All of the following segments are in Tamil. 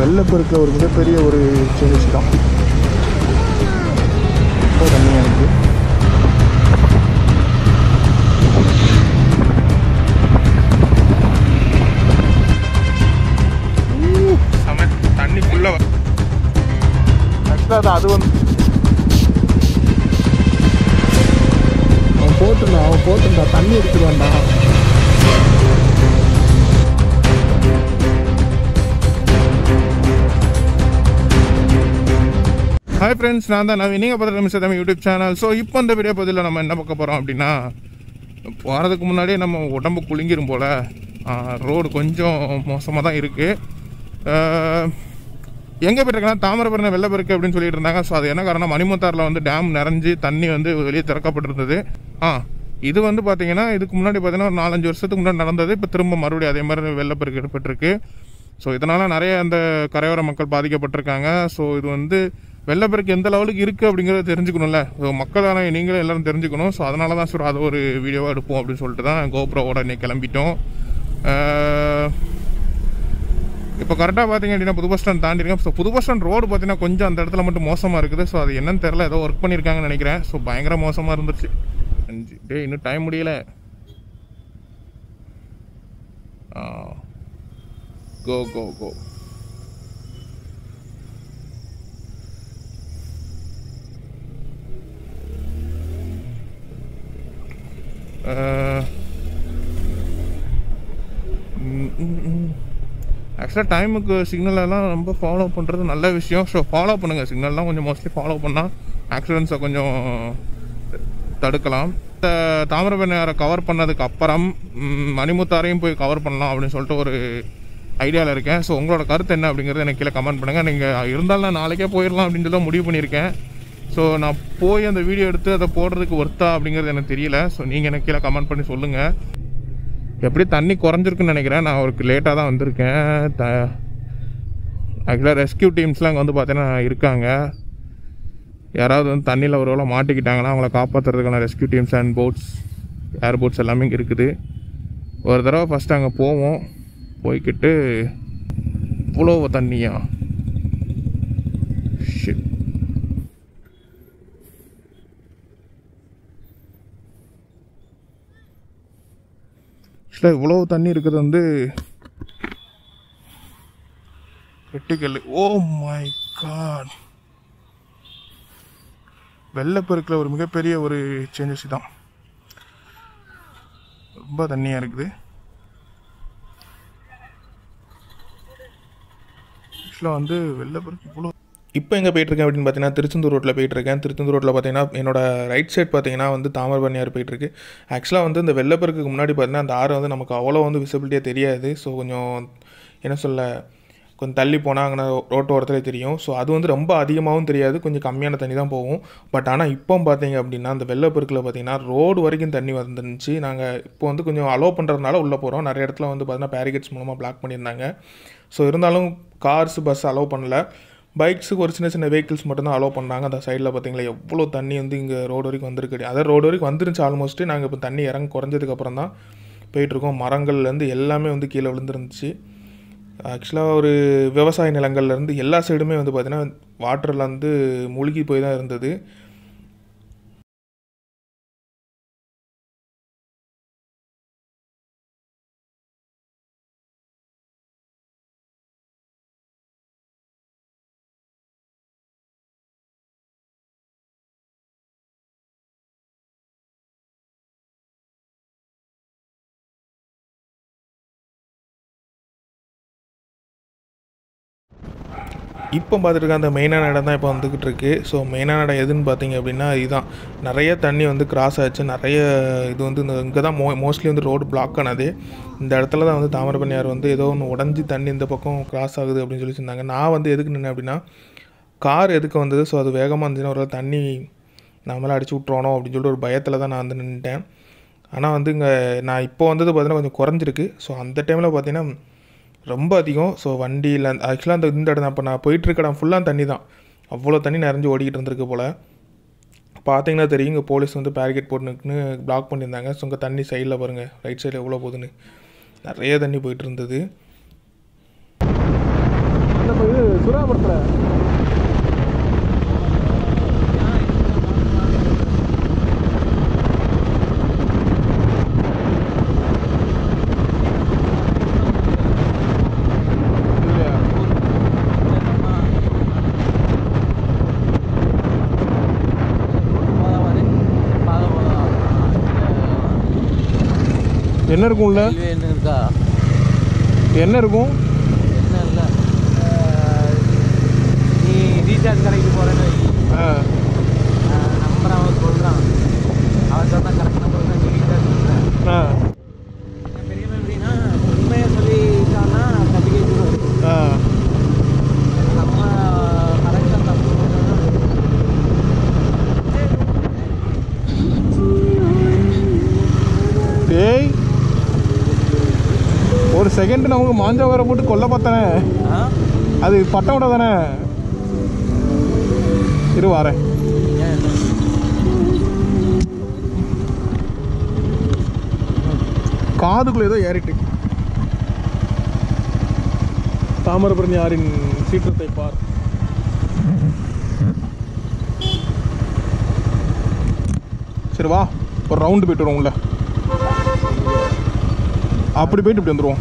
வெள்ளப்பெருக்கில் ஒரு மிகப்பெரிய ஒரு சேஞ்சஸ் தான் ரொம்ப தண்ணியாக இருக்குது செம தண்ணி ஃபுல்லாக ஆக்சுவலாக அது வந்து அவன் போட்டுருந்தான் அவன் போட்டுருந்தான் தண்ணி எடுத்துருவான்டா ஹாய் ஃப்ரெண்ட்ஸ் நான் தான் நவீன் நீங்கள் பார்த்துட்டு miss Tamil YouTube channel so இப்போ இந்த வீடியோ பதில் நம்ம என்ன பார்க்க போகிறோம் அப்படின்னா போகிறதுக்கு முன்னாடியே நம்ம உடம்பு குலுங்கிரும் போல் ரோடு கொஞ்சம் மோசமாக தான் இருக்குது எங்கே போயிட்டுருக்கேன்னா தாமிரபரணி வெள்ளப்பெருக்கு அப்படின்னு சொல்லிட்டு இருந்தாங்க ஸோ அது என்ன காரணம் மணிமுத்தாரில் வந்து டேம் நிறைஞ்சு தண்ணி வந்து வெளியே திறக்கப்பட்டிருந்தது ஆ இது வந்து பார்த்தீங்கன்னா இதுக்கு முன்னாடி பார்த்தீங்கன்னா ஒரு நாலஞ்சு வருஷத்துக்கு முன்னாடி நடந்தது இப்போ திரும்ப மறுபடியும் அதே மாதிரி வெள்ளப்பெருக்கு ஏற்பட்டிருக்கு ஸோ இதனால் நிறைய அந்த கரையோர மக்கள் பாதிக்கப்பட்டிருக்காங்க ஸோ இது வந்து வெள்ளப்பெருக்கு எந்த லெவலுக்கு இருக்குது அப்படிங்கிறத தெரிஞ்சுக்கணும்ல ஸோ மக்களான நீங்களும் எல்லாரும் தெரிஞ்சுக்கணும் ஸோ அதனால தான் சார் அதை ஒரு வீடியோவாக எடுப்போம் அப்படின்னு சொல்லிட்டு தான் கோப்ரோவோட இன்னைக்கு கிளம்பிட்டோம் அஹ், இப்போ கரெக்டாக பார்த்தீங்க அப்படின்னா புது பஸ் ஸ்டாண்ட் தாண்டிருக்கேன் ஸோ புது பஸ் ஸ்டாண்ட் ரோடு பார்த்தீங்கன்னா கொஞ்சம் அந்த இடத்துல மட்டும் மோசமாக இருக்குது ஸோ அது என்னன்னு தெரில ஏதோ ஒர்க் பண்ணியிருக்காங்கன்னு நினைக்கிறேன் ஸோ பயங்கர மோசமாக இருந்துச்சு அஞ்சு டே இன்னும் டைம் முடியல கோ கோ கோ ஆக்சுவலாக டைமுக்கு சிக்னல் எல்லாம் ரொம்ப ஃபாலோ பண்ணுறது நல்ல விஷயம் ஸோ ஃபாலோ பண்ணுங்கள் சிக்னல்லாம் கொஞ்சம் மோஸ்ட்லி ஃபாலோ பண்ணால் ஆக்சிடென்ட்ஸை கொஞ்சம் தடுக்கலாம் இந்த தாமிரபரணியாரை கவர் பண்ணதுக்கு அப்புறம் ம், மணிமுத்தாரையும் போய் கவர் பண்ணலாம் அப்படின்னு சொல்லிட்டு ஒரு ஐடியாவில் இருக்கேன் ஸோ உங்களோட கருத்து என்ன அப்படிங்கிறத எனக்கு கீழே கமெண்ட் பண்ணுங்கள் நீங்கள் இருந்தாலும் நான் நாளைக்கே போயிடலாம் அப்படின்னு சொல்லி தான் முடிவு பண்ணியிருக்கேன் ஸோ நான் போய் அந்த வீடியோ எடுத்து அதை போடுறதுக்கு ஒர்த்தா அப்படிங்கிறது எனக்கு தெரியல ஸோ நீங்கள் எனக்கு கீழே கமெண்ட் பண்ணி சொல்லுங்கள் எப்படி தண்ணி குறைஞ்சிருக்குன்னு நினைக்கிறேன் நான் ஒரு லேட்டாக தான் வந்திருக்கேன் த ஆக்சுவலாக ரெஸ்கியூ டீம்ஸ்லாம் அங்கே வந்து பார்த்தீங்கன்னா இருக்காங்க யாராவது வந்து தண்ணியில் ஒரு வேளை மாட்டிக்கிட்டாங்கன்னா அவங்கள காப்பாற்றுறதுக்கான rescue teams and boats air boats எல்லாமே இங்கே இருக்குது ஒரு தடவை ஃபஸ்ட்டு அங்கே போவோம் போய்க்கிட்டு இவ்வளோ தண்ணியா Shit. ஆக்சுவலாக இவ்வளோ தண்ணி இருக்கிறது வந்து கிரிட்டிக்கல் ஓ மை காட் வெள்ளப்பெருக்கில் ஒரு மிகப்பெரிய ஒரு சேஞ்சஸ் தான் ரொம்ப தண்ணியாக இருக்குது ஆக்சுவலாக வந்து வெள்ளப்பெருக்கு இவ்வளோ இப்போ எங்கே போயிட்டுருக்கேன் அப்படின்னு பார்த்தீங்கன்னா திருச்செந்தூர் ரோட்டில் போயிட்டுருக்கேன் திருச்செந்தூர் ரோட்டில் பார்த்தீங்கன்னா என்னோட ரைட் சைட் பார்த்தீங்கன்னா வந்து தாமிரபரணியார் போயிட்டுருக்கு ஆக்சுவலாக வந்து இந்த வெள்ளப்பெருக்குக்கு முன்னாடி பார்த்தீங்கன்னா அந்த ஆறு வந்து நமக்கு அவ்வளோ வந்து விசிபிலிட்டியாக தெரியாது ஸோ கொஞ்சம் என்ன சொல்ல கொஞ்சம் தள்ளி போனால் அங்கே ரோட்டு ஓரத்தில் தெரியும் ஸோ அது வந்து ரொம்ப அதிகமாகவும் தெரியாது கொஞ்சம் கம்மியான தண்ணி தான் போகும் பட் ஆனால் இப்போ பார்த்தீங்க அப்படின்னா அந்த வெள்ளப்பெருக்கில் பார்த்தீங்கன்னா ரோடு வரைக்கும் தண்ணி வந்துருந்துச்சு நாங்கள் இப்போ வந்து கொஞ்சம் அலோவ் பண்ணுறதுனால உள்ளே போகிறோம் நிறைய இடத்துல வந்து பார்த்தீங்கன்னா பேரிகேட்ஸ் மூலமாக பிளாக் பண்ணியிருந்தாங்க ஸோ இருந்தாலும் கார்ஸ் பஸ் அலோவ் பண்ணல பைக்ஸுக்கு ஒரு சின்ன சின்ன வெஹிக்கிள்ஸ் மட்டும்தான் அலோவ் பண்ணாங்க அந்த சைடில் பார்த்தீங்களா எவ்வளோ தண்ணி வந்து இங்கே ரோடு வரைக்கும் வந்திருக்கு அதாவது ரோடு வரைக்கும் வந்துருந்துச்சு ஆல்மோஸ்ட்டு நாங்கள் இப்போ தண்ணி இறங்க குறைஞ்சதுக்கப்புறம் தான் போயிட்டுருக்கோம் மரங்கள்லேருந்து எல்லாமே வந்து கீழே விழுந்துருந்துச்சு ஆக்சுவலாக ஒரு விவசாய நிலங்கள்லேருந்து எல்லா சைடுமே வந்து பார்த்திங்கன்னா வாட்டரில் வந்து மூழ்கி போய் தான் இருந்தது இப்போ பார்த்துருக்க அந்த மெயினான இடம் தான் இப்போ வந்துக்கிட்டு இருக்கு ஸோ மெயினான இடம் எதுன்னு பார்த்தீங்க அப்படின்னா இதுதான் நிறைய தண்ணி வந்து கிராஸ் ஆச்சு நிறைய இது வந்து இந்த இங்கே தான் மோ மோஸ்ட்லி வந்து ரோடு பிளாக் ஆனது இந்த இடத்துல தான் வந்து தாமிரபரணியார் வந்து ஏதோ ஒன்று உடஞ்சி தண்ணி இந்த பக்கம் கிராஸ் ஆகுது அப்படின்னு சொல்லி சொன்னாங்க நான் வந்து எதுக்கு நின்னேன் அப்படின்னா கார் எதுக்கு வந்தது ஸோ அது வேகமாக இருந்துச்சுன்னா ஒரு தண்ணி நம்மளாம் அடிச்சு விட்ருவானோ அப்படின்னு சொல்லிட்டு ஒரு பயத்தில் தான் நான் வந்து நின்றுட்டேன் ஆனால் வந்து இங்கே நான் இப்போ வந்தது பார்த்தீங்கன்னா கொஞ்சம் குறைஞ்சிருக்கு ஸோ அந்த டைமில் பார்த்தீங்கன்னா ரொம்ப அதிகம் ஸோ வண்டியில் ஆக்சுவலாக அந்த இந்த இடம் இப்போ நான் போயிட்டுருக்க இடம் ஃபுல்லாக தண்ணி தான் அவ்வளோ தண்ணி நிறைஞ்சு ஓடிக்கிட்டு இருந்திருக்கு போல் பார்த்தீங்கன்னா தெரியும் இங்கே போலீஸ் வந்து பேரிகேட் போட்டுன்னு பிளாக் பண்ணியிருந்தாங்க ஸோ இங்கே தண்ணி சைடில் பாருங்கள் ரைட் சைடில் எவ்வளோ போகுதுன்னு நிறைய தண்ணி போயிட்டு இருந்தது நம்ம இது சுறாபுரத்தில் இல்லையா என்ன இருக்கும் உள்ள இருக்கா என்ன இருக்கும் என்ன இல்லை நீ ரீசார்ஜ் கடைக்கு போகிறேன்னு ஆ நம்பர் அவன் சொல்கிறான் அவன் சொன்னால் கரெக்ட் நம்பர் தான் நீ ரீசார்ஜ் பண்ணுறேன் ஆ பெரியவன் எப்படின்னா உண்மையை சொல்லிட்டான்னா பத்து கேஜி வரும் ஆ நம்ம கரெக்டாக தப்பு பண்ணோம்னா டேய் ஒரு செகண்ட் நமக்கு மாஞ்சா வர போட்டு கொல்ல பார்த்தானே ஆ அது பட்டம் விட தானே இரு வாரேன் ஏன் என்ன? காதுக்குள்ள ஏதோ ஏறிட்டு தாமிரபரணி ஆறின் சீற்றத்தை பார் சரி வா ஒரு ரவுண்டு போயிட்டு வருவோம் உள்ள அப்படி போயிட்டு இப்படி வந்துருவோம்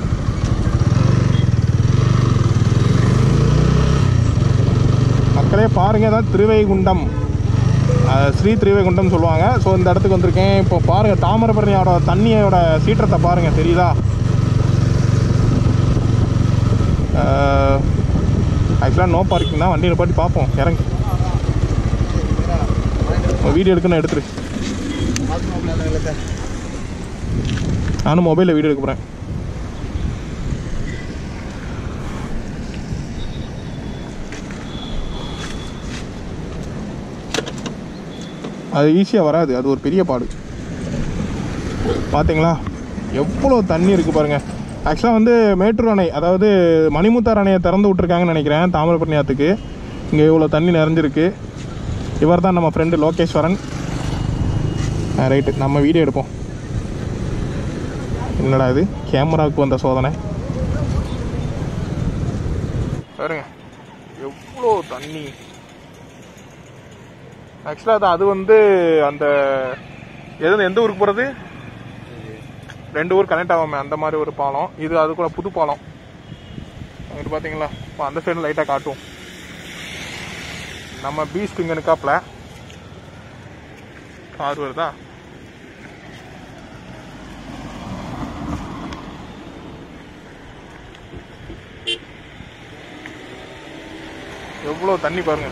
மக்களே பாருங்க அதான் திருவைகுண்டம் அஹ் ஸ்ரீ திருவைகுண்டம் சொல்லுவாங்க ஸோ இந்த இடத்துக்கு வந்திருக்கேன் இப்போ பாருங்க தாமிரபரணியோட தண்ணியோட சீற்றத்தை பாருங்க தெரியுதா ஆக்சுவலாக நோ பார்க்கிங் தான் வண்டியில் பாட்டி பார்ப்போம் இறங்கி வீடியோ எடுக்கணும் எடுத்துரு நானும் மொபைலில் வீடியோ எடுக்க போகிறேன் அது ஈஸியாக வராது அது ஒரு பெரிய பாடு பார்த்தீங்களா எவ்வளோ தண்ணி இருக்குது பாருங்கள் ஆக்சுவலாக வந்து மேட்டூர் அணை அதாவது மணிமுத்தார் அணையை திறந்து விட்ருக்காங்கன்னு நினைக்கிறேன் தாமிரபரணி ஆற்றுக்கு இங்கே இவ்வளோ தண்ணி நிறைஞ்சிருக்கு இவர் தான் நம்ம ஃப்ரெண்டு லோகேஸ்வரன் ரைட்டு நம்ம வீடியோ எடுப்போம் என்னடா இது கேமராவுக்கு வந்த சோதனை பாருங்க எவ்வளோ தண்ணி ஆக்சுவலாக அது அது வந்து அந்த எது எந்த ஊருக்கு போகிறது ரெண்டு ஊர் கனெக்ட் ஆகாம அந்த மாதிரி ஒரு பாலம் இது அது கூட புது பாலம் அங்கிட்டு பார்த்தீங்களா இப்போ அந்த சைடு லைட்டாக காட்டும் நம்ம பீஸ்ட் இங்கே நிற்காப்ல கார் வருதா எவ்வளோ தண்ணி பாருங்க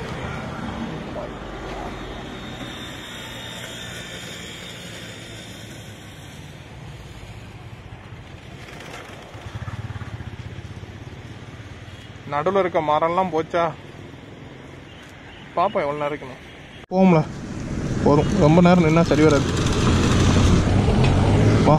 நடுவில் இருக்க மரம்லாம் போச்சா பாப்போம் எவ்வளோ நேரம் இருக்கணும் போகும்ல போதும் ரொம்ப நேரம் நின்னா சரி வராது வா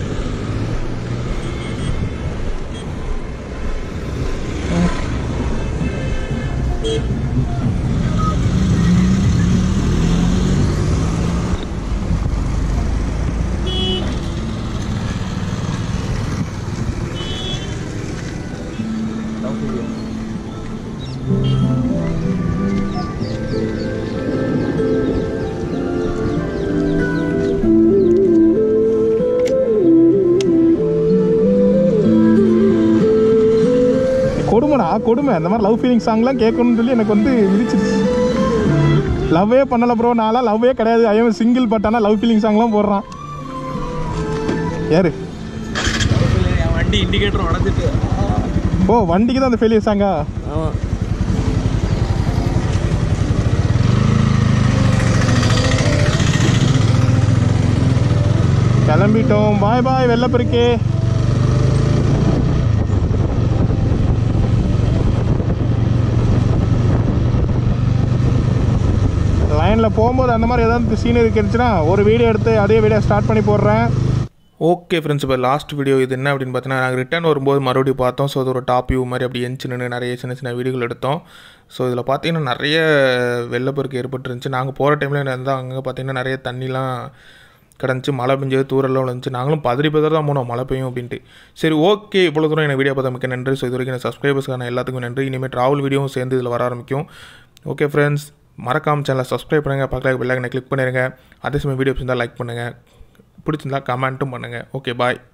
கொடுமைடா கொடுமை அந்த மாதிரி லவ் ஃபீலிங் சாங்லாம் கேட்கணும்னு சொல்லி எனக்கு வந்து விதிச்சிருச்சு லவ்வே பண்ணல ப்ரோ நான்லாம் லவ்வே கிடையாது ஐயன் சிங்கிள் பட் ஆனால் லவ் ஃபீலிங் சாங்லாம் போடுறான் யாரு என் வண்டி இண்டிகேட்டர் உடஞ்சிட்டு ஓ வண்டிக்கு தான் அந்த ஃபெயிலியர் சாங்கா ஆமாம் கிளம்பிட்டோம் பாய் பாய் வெள்ளப்பெருக்கே லைனில் போகும்போது அந்த மாதிரி ஏதாவது சீனரி கிடைச்சுன்னா ஒரு வீடியோ எடுத்து அதே வீடியோ ஸ்டார்ட் பண்ணி போடுறேன் ஓகே ஃப்ரெண்ட்ஸ் இப்போ லாஸ்ட் வீடியோ இது என்ன அப்படின்னு பார்த்தீங்கன்னா நாங்கள் ரிட்டர்ன் வரும்போது மறுபடியும் பார்த்தோம் ஸோ அது ஒரு டாப் வியூ மாதிரி அப்படி எஞ்சி நின்று நிறைய சின்ன சின்ன வீடியோகள் எடுத்தோம் ஸோ இதில் பார்த்தீங்கன்னா நிறைய வெள்ளப்பெருக்கு ஏற்பட்டுருந்துச்சு நாங்கள் போகிற டைமில் இருந்தால் அங்கே பார்த்தீங்கன்னா நிறைய தண்ணிலாம் கிடந்துச்சு மழை பெஞ்சது தூரெல்லாம் விழுந்துச்சு நாங்களும் பதறி பதறி தான் போனோம் மழை பெய்யும் அப்படின்ட்டு சரி ஓகே இவ்வளோ தூரம் எனக்கு வீடியோ பார்த்த மிக்க நன்றி ஸோ இது வரைக்கும் எனக்கு சப்ஸ்கிரைபர்ஸ்க்கான எல்லாத்துக்கும் நன்றி இனிமேல் ட்ராவல் வீடியோவும் சேர்ந்து இதில் வர ஆரம்பிக்கும் ஓகே ஃப்ரெண்ட்ஸ் மறக்காம சேனலை சப்ஸ்கிரைப் பண்ணுங்கள் பக்கத்தில் பெல்லைக்கனை கிளிக் பண்ணிடுங்க அதே சமயம் வீடியோ பிடிச்சிருந்தா லைக் பண்ணுங்கள் பிடிச்சிருந்தா கமெண்ட்டும் பண்ணுங்கள் ஓகே பாய்